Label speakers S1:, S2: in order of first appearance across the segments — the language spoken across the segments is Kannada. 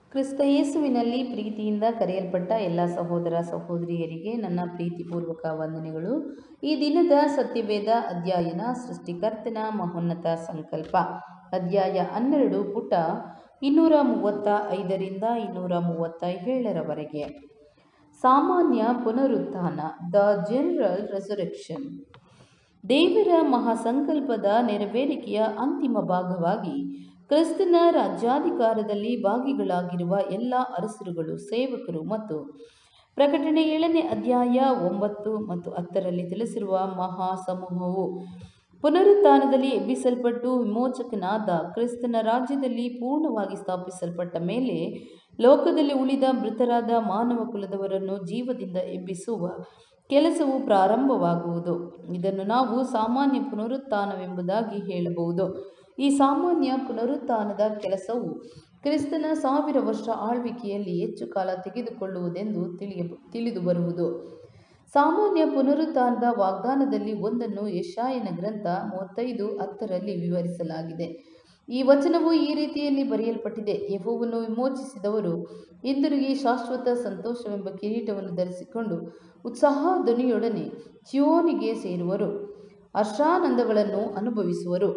S1: ಕ್ರಿಸ್ತ ಯೇಸುವಿನಲ್ಲಿ ಪ್ರೀತಿಯಿಂದ ಕರೆಯಲ್ಪಟ್ಟ ಎಲ್ಲ ಸಹೋದರ ಸಹೋದರಿಯರಿಗೆ ನನ್ನ ಪ್ರೀತಿಪೂರ್ವಕ ವಂದನೆಗಳು ಈ ದಿನದ ಸತ್ಯವೇದ ಅಧ್ಯಯನ ಸೃಷ್ಟಿಕರ್ತನ ಮಹೋನ್ನತ ಸಂಕಲ್ಪ ಅಧ್ಯಾಯ ಹನ್ನೆರಡು ಪುಟ ಇನ್ನೂರ ಮೂವತ್ತ ಐದರಿಂದ ಇನ್ನೂರ ಮೂವತ್ತ ಏಳರವರೆಗೆ ಸಾಮಾನ್ಯ ಪುನರುತ್ಥಾನ ದ ಜನರಲ್ ರೆಸರೆಕ್ಷನ್ ದೇವರ ಮಹಾಸಂಕಲ್ಪದ ನೆರವೇರಿಕೆಯ ಅಂತಿಮ ಭಾಗವಾಗಿ ಕ್ರಿಸ್ತನ ರಾಜ್ಯಾಧಿಕಾರದಲ್ಲಿ ಭಾಗಿಗಳಾಗಿರುವ ಎಲ್ಲ ಅರಸರುಗಳು ಸೇವಕರು ಮತ್ತು ಪ್ರಕಟಣೆ ಏಳನೇ ಅಧ್ಯಾಯ ಒಂಬತ್ತು ಮತ್ತು ಹತ್ತರಲ್ಲಿ ತಿಳಿಸಿರುವ ಮಹಾ ಸಮೂಹವು ಪುನರುತ್ಥಾನದಲ್ಲಿ ಎಬ್ಬಿಸಲ್ಪಟ್ಟು ವಿಮೋಚಕನಾದ ಕ್ರಿಸ್ತನ ರಾಜ್ಯದಲ್ಲಿ ಪೂರ್ಣವಾಗಿ ಸ್ಥಾಪಿಸಲ್ಪಟ್ಟ ಮೇಲೆ ಲೋಕದಲ್ಲಿ ಉಳಿದ ಮೃತರಾದ ಮಾನವ ಕುಲದವರನ್ನು ಜೀವದಿಂದ ಎಬ್ಬಿಸುವ ಕೆಲಸವು ಪ್ರಾರಂಭವಾಗುವುದು ಇದನ್ನು ನಾವು ಸಾಮಾನ್ಯ ಪುನರುತ್ಥಾನವೆಂಬುದಾಗಿ ಹೇಳಬಹುದು ಈ ಸಾಮಾನ್ಯ ಪುನರುತ್ಥಾನದ ಕೆಲಸವು ಕ್ರಿಸ್ತನ ಸಾವಿರ ವರ್ಷ ಆಳ್ವಿಕೆಯಲ್ಲಿ ಹೆಚ್ಚು ಕಾಲ ತೆಗೆದುಕೊಳ್ಳುವುದೆಂದು ತಿಳಿಯ ತಿಳಿದು ಬರುವುದು ಸಾಮಾನ್ಯ ಪುನರುತ್ಥಾನದ ವಾಗ್ದಾನದಲ್ಲಿ ಒಂದನ್ನು ಯಶಾಯನ ಗ್ರಂಥ ಮೂವತ್ತೈದು ಹತ್ತರಲ್ಲಿ ವಿವರಿಸಲಾಗಿದೆ ಈ ವಚನವು ಈ ರೀತಿಯಲ್ಲಿ ಬರೆಯಲ್ಪಟ್ಟಿದೆ ಯಹೋವನ್ನು ವಿಮೋಚಿಸಿದವರು ಹಿಂದಿರುಗಿ ಶಾಶ್ವತ ಸಂತೋಷವೆಂಬ ಕಿರೀಟವನ್ನು ಧರಿಸಿಕೊಂಡು ಉತ್ಸಾಹ ಧ್ವನಿಯೊಡನೆ ಚಿಯೋನಿಗೆ ಸೇರುವರು ಹರ್ಷಾನಂದಗಳನ್ನು ಅನುಭವಿಸುವರು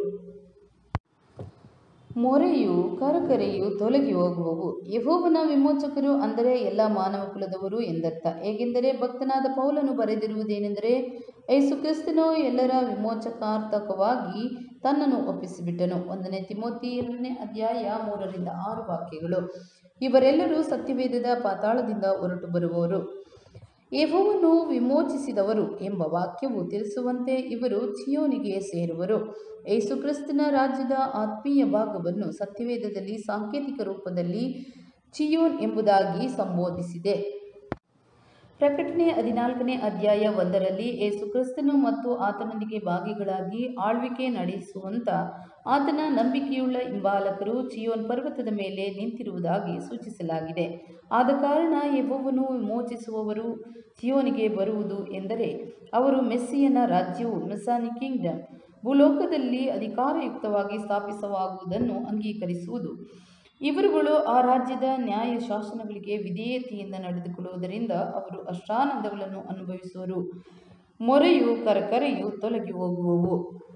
S1: ಮೊರೆಯು ಕರಕರೆಯು ತೊಲಗಿ ಹೋಗುವವು ಯಹೋವನ ವಿಮೋಚಕರು ಅಂದರೆ ಎಲ್ಲ ಮಾನವ ಕುಲದವರು ಎಂದರ್ಥ ಹೇಗೆಂದರೆ ಭಕ್ತನಾದ ಪೌಲನು ಬರೆದಿರುವುದೇನೆಂದರೆ ಯೇಸು ಕ್ರಿಸ್ತನು ಎಲ್ಲರ ವಿಮೋಚಕಾರ್ಥಕವಾಗಿ ತನ್ನನ್ನು ಒಪ್ಪಿಸಿಬಿಟ್ಟನು ಒಂದನೇ ತಿಮೋತಿ ಎರಡನೇ ಅಧ್ಯಾಯ ಮೂರರಿಂದ ಆರು ವಾಕ್ಯಗಳು ಇವರೆಲ್ಲರೂ ಸತ್ಯವೇದದ ಪಾತಾಳದಿಂದ ಹೊರಟು ಬರುವವರು ಯಹೋವನ್ನು ವಿಮೋಚಿಸಿದವರು ಎಂಬ ವಾಕ್ಯವು ತಿಳಿಸುವಂತೆ ಇವರು ಚಿಯೋನಿಗೆ ಸೇರುವರು ಯೇಸು ಕ್ರಿಸ್ತನ ರಾಜ್ಯದ ಆತ್ಮೀಯ ಭಾಗವನ್ನು ಸತ್ಯವೇದದಲ್ಲಿ ಸಾಂಕೇತಿಕ ರೂಪದಲ್ಲಿ ಚಿಯೋನ್ ಎಂಬುದಾಗಿ ಸಂಬೋಧಿಸಿದೆ ಪ್ರಕಟಣೆ ಹದಿನಾಲ್ಕನೇ ಅಧ್ಯಾಯ ಒಂದರಲ್ಲಿ ಯೇಸು ಕ್ರಿಸ್ತನು ಮತ್ತು ಆತನೊಂದಿಗೆ ಭಾಗಿಗಳಾಗಿ ಆಳ್ವಿಕೆ ನಡೆಸುವಂತ ಆತನ ನಂಬಿಕೆಯುಳ್ಳ ಹಿಂಬಾಲಕರು ಚಿಯೋನ್ ಪರ್ವತದ ಮೇಲೆ ನಿಂತಿರುವುದಾಗಿ ಸೂಚಿಸಲಾಗಿದೆ ಆದ ಕಾರಣ ಯಹೋವನು ವಿಮೋಚಿಸುವವರು ಚಿಯೋನಿಗೆ ಬರುವುದು ಎಂದರೆ ಅವರು ಮೆಸ್ಸಿಯನ ರಾಜ್ಯವು ಮೆಸಾನಿ ಕಿಂಗ್ಡಮ್ ಭೂಲೋಕದಲ್ಲಿ ಅಧಿಕಾರಯುಕ್ತವಾಗಿ ಸ್ಥಾಪಿಸವಾಗುವುದನ್ನು ಅಂಗೀಕರಿಸುವುದು ಇವರುಗಳು ಆ ರಾಜ್ಯದ ನ್ಯಾಯ ಶಾಸನಗಳಿಗೆ ವಿಧೇಯತೆಯಿಂದ ನಡೆದುಕೊಳ್ಳುವುದರಿಂದ ಅವರು ಅಷ್ಟಾನಂದಗಳನ್ನು ಅನುಭವಿಸುವರು ಮೊರೆಯು ಕರಕರೆಯು ತೊಲಗಿ ಹೋಗುವವು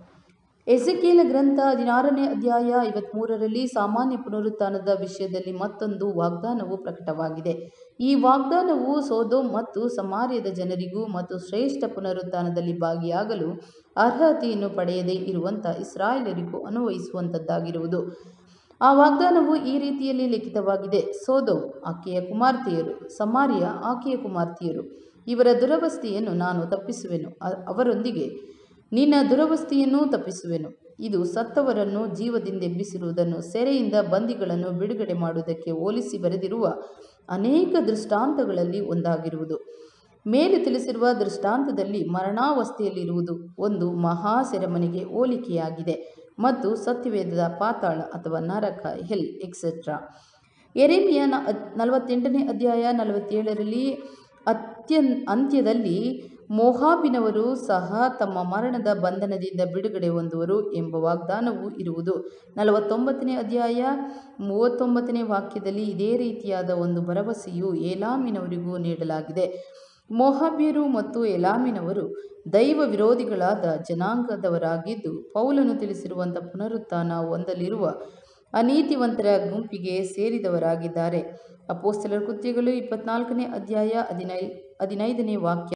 S1: ಎಸಕೇಲ ಗ್ರಂಥ ಹದಿನಾರನೇ ಅಧ್ಯಾಯ ಐವತ್ಮೂರರಲ್ಲಿ ಸಾಮಾನ್ಯ ಪುನರುತ್ಥಾನದ ವಿಷಯದಲ್ಲಿ ಮತ್ತೊಂದು ವಾಗ್ದಾನವು ಪ್ರಕಟವಾಗಿದೆ ಈ ವಾಗ್ದಾನವು ಸೋದೋಮ್ ಮತ್ತು ಸಮಾರ್ಯದ ಜನರಿಗೂ ಮತ್ತು ಶ್ರೇಷ್ಠ ಪುನರುತ್ಥಾನದಲ್ಲಿ ಭಾಗಿಯಾಗಲು ಅರ್ಹತೆಯನ್ನು ಪಡೆಯದೇ ಇರುವಂಥ ಇಸ್ರಾಯೇಲರಿಗೂ ಅನ್ವಯಿಸುವಂಥದ್ದಾಗಿರುವುದು ಆ ವಾಗ್ದಾನವು ಈ ರೀತಿಯಲ್ಲಿ ಲಿಖಿತವಾಗಿದೆ ಸೋದೋಮ್ ಆಕೆಯ ಕುಮಾರ್ತೆಯರು ಸಮಾರ್ಯ ಆಕೆಯ ಕುಮಾರ್ತೆಯರು ಇವರ ದುರವಸ್ಥೆಯನ್ನು ನಾನು ತಪ್ಪಿಸುವೆನು ಅವರೊಂದಿಗೆ ನಿನ್ನ ದುರವಸ್ಥೆಯನ್ನೂ ತಪ್ಪಿಸುವೆನು ಇದು ಸತ್ತವರನ್ನು ಜೀವದಿಂದ ಎಬ್ಬಿಸಿರುವುದನ್ನು ಸೆರೆಯಿಂದ ಬಂದಿಗಳನ್ನು ಬಿಡುಗಡೆ ಮಾಡುವುದಕ್ಕೆ ಹೋಲಿಸಿ ಬರೆದಿರುವ ಅನೇಕ ದೃಷ್ಟಾಂತಗಳಲ್ಲಿ ಒಂದಾಗಿರುವುದು ಮೇಲೆ ತಿಳಿಸಿರುವ ದೃಷ್ಟಾಂತದಲ್ಲಿ ಮರಣಾವಸ್ಥೆಯಲ್ಲಿರುವುದು ಒಂದು ಮಹಾ ಸೆರೆಮನೆಗೆ ಹೋಲಿಕೆಯಾಗಿದೆ ಮತ್ತು ಸತ್ಯವೇದದ ಪಾತಾಳ ಅಥವಾ ನರಕ ಹೆಲ್ ಎಕ್ಸೆಟ್ರಾ ಎರೆಮಿಯ ನಲವತ್ತೆಂಟನೇ ಅಧ್ಯಾಯ ನಲವತ್ತೇಳರಲ್ಲಿ ಅತ್ಯನ್ ಅಂತ್ಯದಲ್ಲಿ ಮೋಹಾಬಿನವರು ಸಹ ತಮ್ಮ ಮರಣದ ಬಂಧನದಿಂದ ಬಿಡುಗಡೆ ಹೊಂದುವರು ಎಂಬ ವಾಗ್ದಾನವೂ ಇರುವುದು ನಲವತ್ತೊಂಬತ್ತನೇ ಅಧ್ಯಾಯ ಮೂವತ್ತೊಂಬತ್ತನೇ ವಾಕ್ಯದಲ್ಲಿ ಇದೇ ರೀತಿಯಾದ ಒಂದು ಭರವಸೆಯು ಏಲಾಮಿನವರಿಗೂ ನೀಡಲಾಗಿದೆ ಮೋಹಾಬ್ಯರು ಮತ್ತು ಎಲಾಮಿನವರು ದೈವ ವಿರೋಧಿಗಳಾದ ಜನಾಂಗದವರಾಗಿದ್ದು ಪೌಲನು ತಿಳಿಸಿರುವಂಥ ಪುನರುತ್ಥಾನ ಹೊಂದಲಿರುವ ಅನೀತಿವಂತರ ಗುಂಪಿಗೆ ಸೇರಿದವರಾಗಿದ್ದಾರೆ ಅಪೋಸ್ತಲರ ಕೃತ್ಯಗಳು ಇಪ್ಪತ್ನಾಲ್ಕನೇ ಅಧ್ಯಾಯ ಹದಿನೈ ಹದಿನೈದನೇ ವಾಕ್ಯ